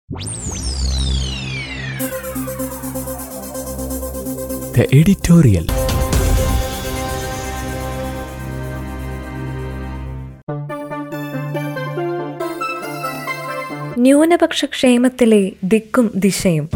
The editorial. ന്യൂനപക്ഷ ക്ഷേമത്തിലെ ദിക്കും ദിശയും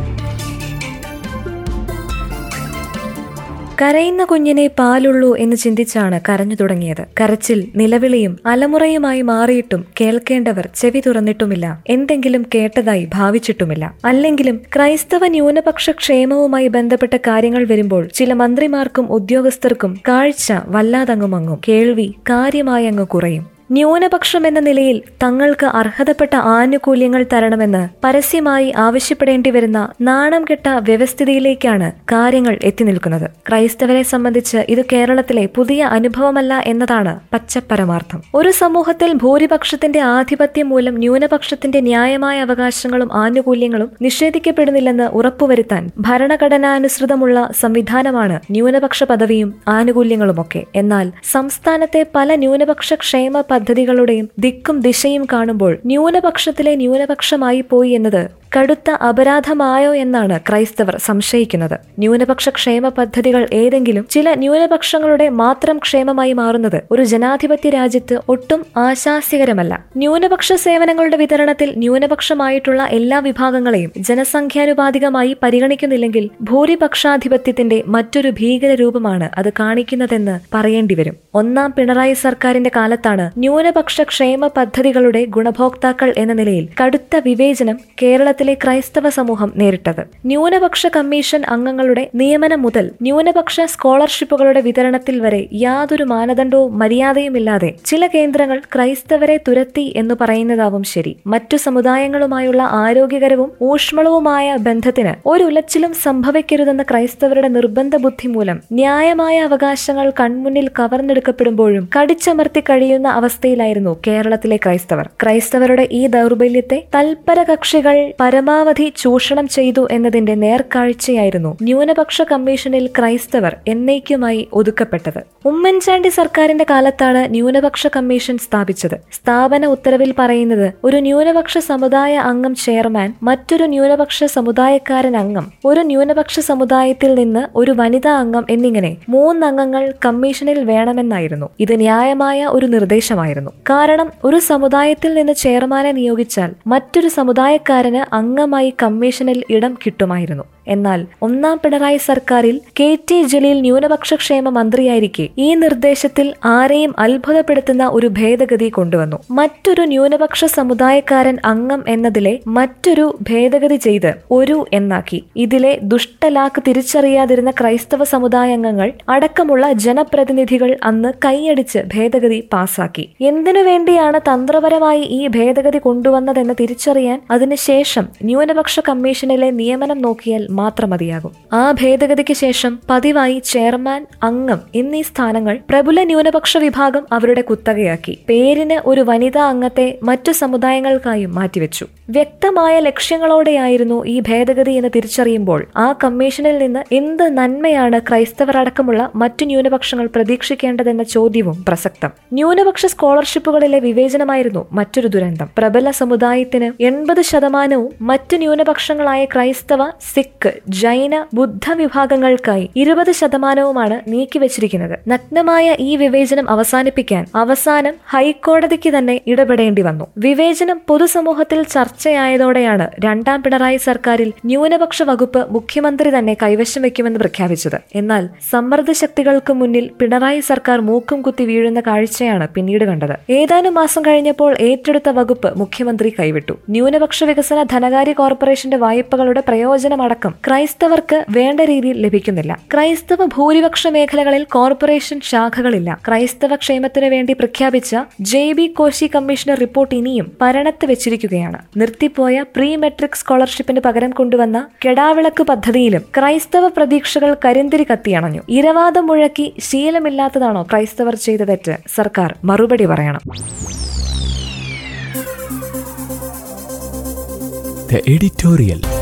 കരയുന്ന കുഞ്ഞിനെ പാലുള്ളൂ എന്ന് ചിന്തിച്ചാണ് കരഞ്ഞു തുടങ്ങിയത് കരച്ചിൽ നിലവിളിയും അലമുറയുമായി മാറിയിട്ടും കേൾക്കേണ്ടവർ ചെവി തുറന്നിട്ടുമില്ല എന്തെങ്കിലും കേട്ടതായി ഭാവിച്ചിട്ടുമില്ല അല്ലെങ്കിലും ക്രൈസ്തവ ന്യൂനപക്ഷ ക്ഷേമവുമായി ബന്ധപ്പെട്ട കാര്യങ്ങൾ വരുമ്പോൾ ചില മന്ത്രിമാർക്കും ഉദ്യോഗസ്ഥർക്കും കാഴ്ച വല്ലാതങ്ങുമങ്ങും കേൾവി കാര്യമായി അങ്ങ് കുറയും ന്യൂനപക്ഷം എന്ന നിലയിൽ തങ്ങൾക്ക് അർഹതപ്പെട്ട ആനുകൂല്യങ്ങൾ തരണമെന്ന് പരസ്യമായി ആവശ്യപ്പെടേണ്ടി വരുന്ന നാണം കെട്ട വ്യവസ്ഥിതിയിലേക്കാണ് കാര്യങ്ങൾ എത്തി നിൽക്കുന്നത് ക്രൈസ്തവരെ സംബന്ധിച്ച് ഇത് കേരളത്തിലെ പുതിയ അനുഭവമല്ല എന്നതാണ് പച്ചപ്പരമാർത്ഥം ഒരു സമൂഹത്തിൽ ഭൂരിപക്ഷത്തിന്റെ ആധിപത്യം മൂലം ന്യൂനപക്ഷത്തിന്റെ ന്യായമായ അവകാശങ്ങളും ആനുകൂല്യങ്ങളും നിഷേധിക്കപ്പെടുന്നില്ലെന്ന് ഉറപ്പുവരുത്താൻ ഭരണഘടനാനുസൃതമുള്ള സംവിധാനമാണ് ന്യൂനപക്ഷ പദവിയും ആനുകൂല്യങ്ങളുമൊക്കെ എന്നാൽ സംസ്ഥാനത്തെ പല ന്യൂനപക്ഷ ക്ഷേമ പദ്ധതികളുടെയും ദിക്കും ദിശയും കാണുമ്പോൾ ന്യൂനപക്ഷത്തിലെ ന്യൂനപക്ഷമായി പോയി എന്നത് കടുത്ത അപരാധമായോ എന്നാണ് ക്രൈസ്തവർ സംശയിക്കുന്നത് ന്യൂനപക്ഷ ക്ഷേമ പദ്ധതികൾ ഏതെങ്കിലും ചില ന്യൂനപക്ഷങ്ങളുടെ മാത്രം ക്ഷേമമായി മാറുന്നത് ഒരു ജനാധിപത്യ രാജ്യത്ത് ഒട്ടും ആശാസ്യകരമല്ല ന്യൂനപക്ഷ സേവനങ്ങളുടെ വിതരണത്തിൽ ന്യൂനപക്ഷമായിട്ടുള്ള എല്ലാ വിഭാഗങ്ങളെയും ജനസംഖ്യാനുപാതികമായി പരിഗണിക്കുന്നില്ലെങ്കിൽ ഭൂരിപക്ഷാധിപത്യത്തിന്റെ മറ്റൊരു ഭീകര രൂപമാണ് അത് കാണിക്കുന്നതെന്ന് പറയേണ്ടി വരും ഒന്നാം പിണറായി സർക്കാരിന്റെ കാലത്താണ് ന്യൂനപക്ഷ ക്ഷേമ പദ്ധതികളുടെ ഗുണഭോക്താക്കൾ എന്ന നിലയിൽ കടുത്ത വിവേചനം കേരളത്തിലെ ക്രൈസ്തവ സമൂഹം നേരിട്ടത് ന്യൂനപക്ഷ കമ്മീഷൻ അംഗങ്ങളുടെ നിയമനം മുതൽ ന്യൂനപക്ഷ സ്കോളർഷിപ്പുകളുടെ വിതരണത്തിൽ വരെ യാതൊരു മാനദണ്ഡവും മര്യാദയുമില്ലാതെ ചില കേന്ദ്രങ്ങൾ ക്രൈസ്തവരെ തുരത്തി എന്ന് പറയുന്നതാവും ശരി മറ്റു സമുദായങ്ങളുമായുള്ള ആരോഗ്യകരവും ഊഷ്മളവുമായ ബന്ധത്തിന് ഒരു ഉലച്ചിലും സംഭവിക്കരുതെന്ന ക്രൈസ്തവരുടെ നിർബന്ധ ബുദ്ധി മൂലം ന്യായമായ അവകാശങ്ങൾ കൺമുന്നിൽ കവർന്നെടുക്കപ്പെടുമ്പോഴും കടിച്ചമർത്തി കഴിയുന്ന അവസ്ഥയിലായിരുന്നു കേരളത്തിലെ ക്രൈസ്തവർ ക്രൈസ്തവരുടെ ഈ ദൗർബല്യത്തെ തൽപര കക്ഷികൾ പരമാവധി ചൂഷണം ചെയ്തു എന്നതിന്റെ നേർക്കാഴ്ചയായിരുന്നു ന്യൂനപക്ഷ കമ്മീഷനിൽ ക്രൈസ്തവർ എന്നേക്കുമായി ഒതുക്കപ്പെട്ടത് ഉമ്മൻചാണ്ടി സർക്കാരിന്റെ കാലത്താണ് ന്യൂനപക്ഷ കമ്മീഷൻ സ്ഥാപിച്ചത് സ്ഥാപന ഉത്തരവിൽ പറയുന്നത് ഒരു ന്യൂനപക്ഷ സമുദായ അംഗം ചെയർമാൻ മറ്റൊരു ന്യൂനപക്ഷ സമുദായക്കാരൻ അംഗം ഒരു ന്യൂനപക്ഷ സമുദായത്തിൽ നിന്ന് ഒരു വനിതാ അംഗം എന്നിങ്ങനെ മൂന്നംഗങ്ങൾ കമ്മീഷനിൽ വേണമെന്നായിരുന്നു ഇത് ന്യായമായ ഒരു നിർദ്ദേശമായിരുന്നു കാരണം ഒരു സമുദായത്തിൽ നിന്ന് ചെയർമാനെ നിയോഗിച്ചാൽ മറ്റൊരു സമുദായക്കാരന് അംഗമായി കമ്മീഷനിൽ ഇടം കിട്ടുമായിരുന്നു എന്നാൽ ഒന്നാം പിണറായി സർക്കാരിൽ കെ ടി ജലീൽ ന്യൂനപക്ഷ ക്ഷേമ മന്ത്രിയായിരിക്കെ ഈ നിർദ്ദേശത്തിൽ ആരെയും അത്ഭുതപ്പെടുത്തുന്ന ഒരു ഭേദഗതി കൊണ്ടുവന്നു മറ്റൊരു ന്യൂനപക്ഷ സമുദായക്കാരൻ അംഗം എന്നതിലെ മറ്റൊരു ഭേദഗതി ചെയ്ത് ഒരു എന്നാക്കി ഇതിലെ ദുഷ്ടലാക്ക് തിരിച്ചറിയാതിരുന്ന ക്രൈസ്തവ സമുദായ അംഗങ്ങൾ അടക്കമുള്ള ജനപ്രതിനിധികൾ അന്ന് കൈയടിച്ച് ഭേദഗതി പാസാക്കി എന്തിനു വേണ്ടിയാണ് തന്ത്രപരമായി ഈ ഭേദഗതി കൊണ്ടുവന്നതെന്ന് തിരിച്ചറിയാൻ അതിനുശേഷം ന്യൂനപക്ഷ കമ്മീഷനിലെ നിയമനം നോക്കിയാൽ മാത്രം മതിയാകും ആ ഭേദഗതിക്ക് ശേഷം പതിവായി ചെയർമാൻ അംഗം എന്നീ സ്ഥാനങ്ങൾ പ്രബുല ന്യൂനപക്ഷ വിഭാഗം അവരുടെ കുത്തകയാക്കി പേരിന് ഒരു വനിതാ അംഗത്തെ മറ്റു സമുദായങ്ങൾക്കായും മാറ്റിവെച്ചു വ്യക്തമായ ലക്ഷ്യങ്ങളോടെയായിരുന്നു ഈ ഭേദഗതി എന്ന് തിരിച്ചറിയുമ്പോൾ ആ കമ്മീഷനിൽ നിന്ന് എന്ത് നന്മയാണ് ക്രൈസ്തവർ അടക്കമുള്ള മറ്റു ന്യൂനപക്ഷങ്ങൾ പ്രതീക്ഷിക്കേണ്ടതെന്ന ചോദ്യവും പ്രസക്തം ന്യൂനപക്ഷ സ്കോളർഷിപ്പുകളിലെ വിവേചനമായിരുന്നു മറ്റൊരു ദുരന്തം പ്രബല സമുദായത്തിന് എൺപത് ശതമാനവും മറ്റു ന്യൂനപക്ഷങ്ങളായ ക്രൈസ്തവ സിഖ് ജൈന ബുദ്ധ വിഭാഗങ്ങൾക്കായി ഇരുപത് ശതമാനവുമാണ് നീക്കിവച്ചിരിക്കുന്നത് നഗ്നമായ ഈ വിവേചനം അവസാനിപ്പിക്കാൻ അവസാനം ഹൈക്കോടതിക്ക് തന്നെ ഇടപെടേണ്ടി വന്നു വിവേചനം പൊതുസമൂഹത്തിൽ ചർച്ചയായതോടെയാണ് രണ്ടാം പിണറായി സർക്കാരിൽ ന്യൂനപക്ഷ വകുപ്പ് മുഖ്യമന്ത്രി തന്നെ കൈവശം വെക്കുമെന്ന് പ്രഖ്യാപിച്ചത് എന്നാൽ സമ്മർദ്ദ ശക്തികൾക്ക് മുന്നിൽ പിണറായി സർക്കാർ മൂക്കും കുത്തി വീഴുന്ന കാഴ്ചയാണ് പിന്നീട് കണ്ടത് ഏതാനും മാസം കഴിഞ്ഞപ്പോൾ ഏറ്റെടുത്ത വകുപ്പ് മുഖ്യമന്ത്രി കൈവിട്ടു ന്യൂനപക്ഷ വികസന ധനകാര്യ കോർപ്പറേഷന്റെ വായ്പകളുടെ പ്രയോജനമടക്കം ക്രൈസ്തവർക്ക് വേണ്ട രീതിയിൽ ലഭിക്കുന്നില്ല ക്രൈസ്തവ ഭൂരിപക്ഷ മേഖലകളിൽ കോർപ്പറേഷൻ ശാഖകളില്ല ക്രൈസ്തവ ക്ഷേമത്തിനു വേണ്ടി പ്രഖ്യാപിച്ച J B Koshy commissioner report ഇനിയും പരണത്ത് വെച്ചിരിക്കുകയാണ് നിർത്തിപ്പോയ പ്രീ മെട്രിക് സ്കോളർഷിപ്പിന് പകരം കൊണ്ടുവന്ന കെടാവിളക്ക് പദ്ധതിയിലും ക്രൈസ്തവ പ്രതീക്ഷകൾ കരിന്തിരി കത്തിയണഞ്ഞു ഇരവാദം മുഴക്കി ശീലമില്ലാത്തതാണോ ക്രൈസ്തവർ ചെയ്ത തെറ്റ് സർക്കാർ മറുപടി പറയണം The editorial.